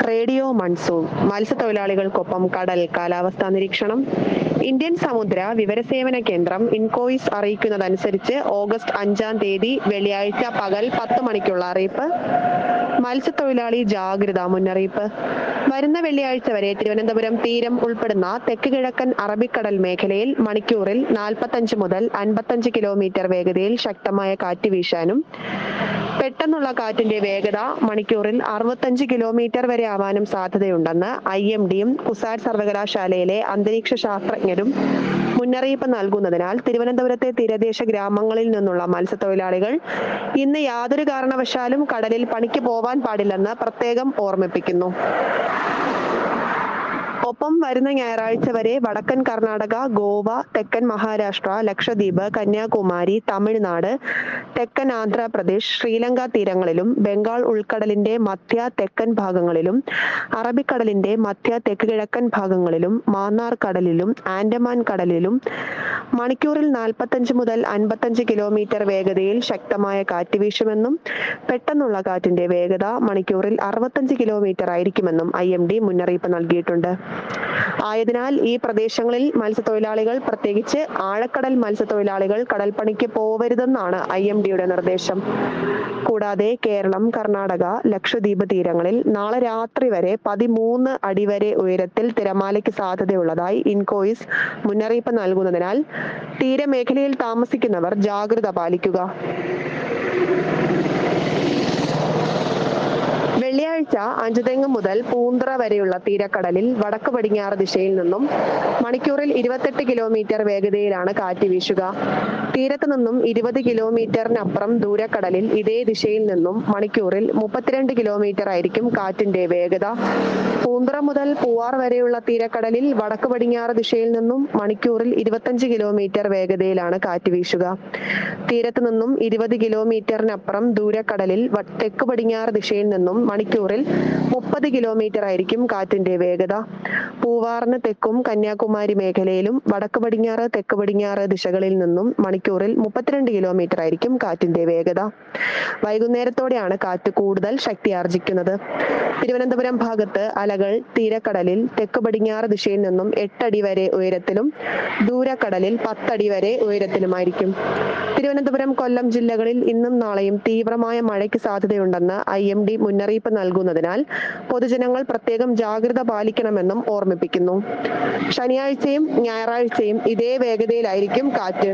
radio monsoon മത്സ്യത്തൊഴിലാളികൾക്കൊപ്പം കടൽ കാലാവസ്ഥാ നിരീക്ഷണം ഇന്ത്യൻ സമുദ്ര വിവരസേവന കേന്ദ്രം ഇൻകോയിസ് അറിയിക്കുന്നതനുസരിച്ച് ഓഗസ്റ്റ് അഞ്ചാം തീയതി വെള്ളിയാഴ്ച പകൽ പത്ത് മണിക്കുള്ള അറിയിപ്പ് മത്സ്യത്തൊഴിലാളി ജാഗ്രതാ മുന്നറിയിപ്പ് വരുന്ന വെള്ളിയാഴ്ച വരെ തിരുവനന്തപുരം തീരം ഉൾപ്പെടുന്ന തെക്ക് കിഴക്കൻ അറബിക്കടൽ മേഖലയിൽ മണിക്കൂറിൽ നാൽപ്പത്തഞ്ച് മുതൽ അൻപത്തഞ്ച് കിലോമീറ്റർ വേഗതയിൽ ശക്തമായ കാറ്റ് വീശാനും പെട്ടെന്നുള്ള കാറ്റിന്റെ വേഗത മണിക്കൂറിൽ അറുപത്തഞ്ച് കിലോമീറ്റർ വരെ ആവാനും സാധ്യതയുണ്ടെന്ന് ഐ എം ഡിയും കുസാറ്റ് സർവകലാശാലയിലെ അന്തരീക്ഷ ശാസ്ത്രജ്ഞരും മുന്നറിയിപ്പ് നൽകുന്നതിനാൽ തിരുവനന്തപുരത്തെ തീരദേശ ഗ്രാമങ്ങളിൽ നിന്നുള്ള മത്സ്യത്തൊഴിലാളികൾ ഇന്ന് യാതൊരു കാരണവശാലും കടലിൽ പണിക്ക് പോവാൻ പാടില്ലെന്ന് പ്രത്യേകം ഓർമ്മിപ്പിക്കുന്നു ഒപ്പം വരുന്ന ഞായറാഴ്ച വരെ വടക്കൻ കർണാടക ഗോവ തെക്കൻ മഹാരാഷ്ട്ര ലക്ഷദ്വീപ് കന്യാകുമാരി തമിഴ്നാട് തെക്കൻ ആന്ധ്രാപ്രദേശ് ശ്രീലങ്ക തീരങ്ങളിലും ബംഗാൾ ഉൾക്കടലിന്റെ മധ്യ തെക്കൻ ഭാഗങ്ങളിലും അറബിക്കടലിന്റെ മധ്യ തെക്ക് കിഴക്കൻ ഭാഗങ്ങളിലും മാന്നാർ കടലിലും ആൻഡമാൻ കടലിലും മണിക്കൂറിൽ നാൽപ്പത്തഞ്ച് മുതൽ അൻപത്തഞ്ച് കിലോമീറ്റർ വേഗതയിൽ ശക്തമായ കാറ്റ് വീശുമെന്നും പെട്ടെന്നുള്ള കാറ്റിന്റെ വേഗത മണിക്കൂറിൽ അറുപത്തഞ്ച് കിലോമീറ്റർ ആയിരിക്കുമെന്നും ഐ എം ഡി മുന്നറിയിപ്പ് നൽകിയിട്ടുണ്ട് ആയതിനാൽ ഈ പ്രദേശങ്ങളിൽ മത്സ്യത്തൊഴിലാളികൾ പ്രത്യേകിച്ച് ആഴക്കടൽ മത്സ്യത്തൊഴിലാളികൾ കടൽപ്പണിക്ക് പോവരുതെന്നാണ് ഐ എം ഡിയുടെ നിർദ്ദേശം കൂടാതെ കേരളം കർണാടക ലക്ഷദ്വീപ് തീരങ്ങളിൽ നാളെ രാത്രി വരെ പതിമൂന്ന് അടി വരെ ഉയരത്തിൽ തിരമാലയ്ക്ക് സാധ്യതയുള്ളതായി ഇൻകോയിസ് മുന്നറിയിപ്പ് നൽകുന്നതിനാൽ തീരമേഖലയിൽ താമസിക്കുന്നവർ ജാഗ്രത പാലിക്കുക വെള്ളിയാഴ്ച അഞ്ചുതെങ്ങ് മുതൽ പൂന്തറ വരെയുള്ള തീരക്കടലിൽ വടക്ക് പടിഞ്ഞാറ് ദിശയിൽ നിന്നും മണിക്കൂറിൽ ഇരുപത്തെട്ട് കിലോമീറ്റർ വേഗതയിലാണ് കാറ്റ് വീശുക തീരത്ത് നിന്നും ഇരുപത് കിലോമീറ്ററിനപ്പുറം ദൂരക്കടലിൽ ഇതേ ദിശയിൽ നിന്നും മണിക്കൂറിൽ മുപ്പത്തിരണ്ട് കിലോമീറ്റർ ആയിരിക്കും കാറ്റിന്റെ വേഗത പൂന്തറ മുതൽ പൂവാർ വരെയുള്ള തീരക്കടലിൽ വടക്ക് പടിഞ്ഞാറ് ദിശയിൽ നിന്നും മണിക്കൂറിൽ ഇരുപത്തഞ്ച് കിലോമീറ്റർ വേഗതയിലാണ് കാറ്റ് വീശുക തീരത്ത് നിന്നും ഇരുപത് കിലോമീറ്ററിനപ്പുറം ദൂരക്കടലിൽ വ- തെക്ക് പടിഞ്ഞാറ് ദിശയിൽ നിന്നും മണിക്കൂറിൽ മുപ്പത് കിലോമീറ്റർ ആയിരിക്കും കാറ്റിന്റെ വേഗത പൂവാറിന് തെക്കും കന്യാകുമാരി മേഖലയിലും വടക്ക് പടിഞ്ഞാറ് തെക്ക് പടിഞ്ഞാറ് ദിശകളിൽ നിന്നും മണിക്കൂറിൽ മുപ്പത്തിരണ്ട് കിലോമീറ്റർ ആയിരിക്കും കാറ്റിന്റെ വേഗത വൈകുന്നേരത്തോടെയാണ് കാറ്റ് കൂടുതൽ ശക്തി ആർജിക്കുന്നത് തിരുവനന്തപുരം ഭാഗത്ത് അലകൾ തീരക്കടലിൽ തെക്ക് പടിഞ്ഞാറ് ദിശയിൽ നിന്നും എട്ടടി വരെ ഉയരത്തിലും ദൂരക്കടലിൽ പത്തടി വരെ ഉയരത്തിലുമായിരിക്കും തിരുവനന്തപുരം കൊല്ലം ജില്ലകളിൽ ഇന്നും നാളെയും തീവ്രമായ മഴയ്ക്ക് സാധ്യതയുണ്ടെന്ന് ഐ എം ഡി മുന്നറിയിപ്പ് നൽകുന്നതിനാൽ പൊതുജനങ്ങൾ പ്രത്യേകം ജാഗ്രത പാലിക്കണമെന്നും ഓർമ്മിപ്പിക്കുന്നു ശനിയാഴ്ചയും ഞായറാഴ്ചയും ഇതേ വേഗതയിലായിരിക്കും കാറ്റ്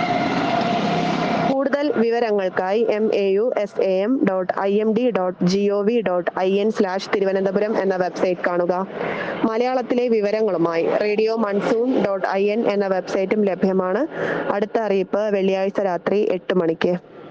കൂടുതൽ വിവരങ്ങൾക്കായി M A U S A M dot I M D dot G O V dot I N slash Thiruvananthapuram എന്ന വെബ്സൈറ്റ് കാണുക മലയാളത്തിലെ വിവരങ്ങളുമായി radio monsoon dot I N എന്ന വെബ്സൈറ്റും ലഭ്യമാണ് അടുത്ത അറിയിപ്പ് വെള്ളിയാഴ്ച രാത്രി എട്ട് മണിക്ക്